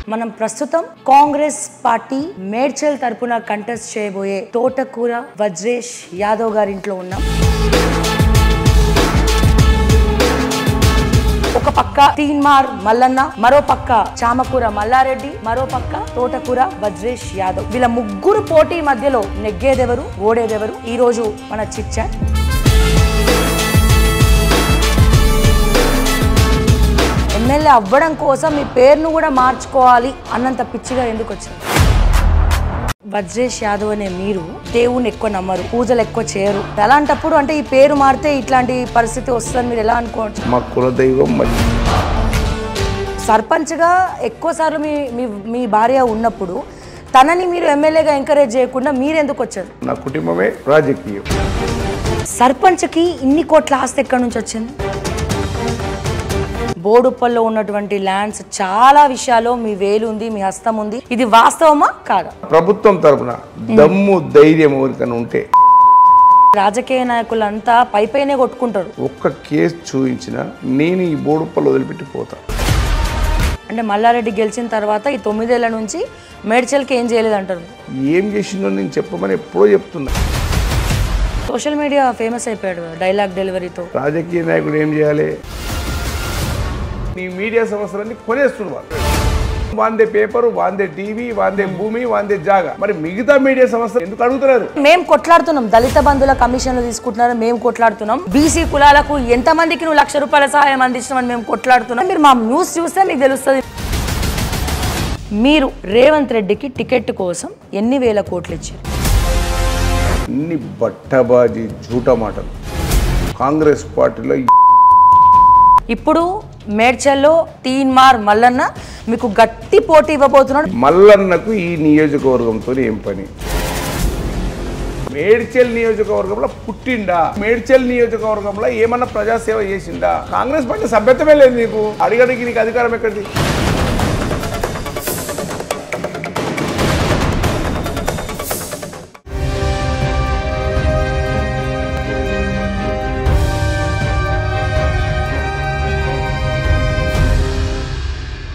మనం ప్రస్తుతం కాంగ్రెస్ పార్టీ మేడ్చల్ తరపున కంటెస్ట్ చేయబోయే తోటకూర వజ్రేష్ యాదవ్ గారి ఇంట్లో ఉన్నాం ఒక పక్క తీన్మార్ మల్లన్న మరో పక్క చామకూర మల్లారెడ్డి మరో పక్క తోటకూర వజ్రేష్ యాదవ్ వీళ్ళ ముగ్గురు పోటీ మధ్యలో నెగ్గేదెవరు ఓడేదెవరు ఈ రోజు మన చిచ్చా ఎమ్మెల్యే అవ్వడం కోసం మీ పేరును కూడా మార్చుకోవాలి అన్నంత పిచ్చిగా ఎందుకు వచ్చింది వజ్రేష్ యాదవ్ అనే మీరు దేవుని ఎక్కువ నమ్మరు పూజలు ఎక్కువ చేయరు అలాంటప్పుడు అంటే ఈ పేరు మారితే ఇట్లాంటి పరిస్థితి వస్తుందని మీరు ఎలా అనుకోవచ్చు మా కులదైవం మరి సర్పంచ్గా ఎక్కువ సార్లు మీ మీ మీ భార్య ఉన్నప్పుడు తనని మీరు ఎమ్మెల్యేగా ఎంకరేజ్ చేయకుండా మీరెందుకు వచ్చారు నా కుటుంబమే రాజకీయం సర్పంచ్కి ఇన్ని కోట్ల ఆస్తి ఎక్కడి నుంచి వచ్చింది బోడుప్పల్లో ఉన్నటువంటి ల్యాండ్స్ చాలా విషయాల్లో మీ వేలు ఉంది మీ హస్తం ఉంది ఇది వాస్తవమా కాదా ప్రభుత్వం తరపున దమ్ము ధైర్యం ఎవరికైనా ఉంటే రాజకీయ నాయకులంతా పై పైనే కొట్టుకుంటారు ఒక్క కేసు చూపించిన నేను ఈ బోడుప్పలు వదిలిపెట్టి పోతా అంటే మల్లారెడ్డి గెలిచిన తర్వాత ఈ తొమ్మిదేళ్ల నుంచి మేడ్చల్కి ఏం చేయలేదంటారు ఏం చేసిందో నేను చెప్పమని ఎప్పుడో చెప్తున్నా సోషల్ మీడియా ఫేమస్ అయిపోయాడు కదా, డైలాగ్ డెలివరీతో రాజకీయ నాయకుడు ఏం చేయాలి నీ మీడియా సంస్థలన్నీ కొనేస్తున్నారు వాందే పేపరు వాందే టీవీ వాందే భూమి వాందే జాగా మరి మిగతా మీడియా సంస్థలు ఎందుకు అడుగుతున్నారు మేము కొట్లాడుతున్నాం దళిత బంధుల కమిషన్లు తీసుకుంటున్నారు మేము కొట్లాడుతున్నాం బీసీ కులాలకు ఎంత మందికి నువ్వు లక్ష రూపాయల సహాయం అందించినామని మేము కొట్లాడుతున్నాం మీరు మా న్యూస్ చూస్తే మీకు తెలుస్తుంది మీరు రేవంత్ రెడ్డికి టికెట్ కోసం ఎన్ని వేల కోట్లు ఇచ్చారు అన్ని బట్టబాజీ జూట మాటలు కాంగ్రెస్ పార్టీలో ఇప్పుడు మేడ్చల్లో తీన్మార్ మల్లన్న మీకు గట్టి పోటీ ఇవ్వబోతున్నాడు మల్లన్నకు ఈ నియోజకవర్గంతో ఏం పని మేడ్చల్ నియోజకవర్గంలో పుట్టిండా మేడ్చల్ నియోజకవర్గంలో ఏమన్నా ప్రజాసేవ చేసిండా కాంగ్రెస్ పార్టీ సభ్యతమే లేదు నీకు అడిగడికి నీకు అధికారం ఎక్కడిది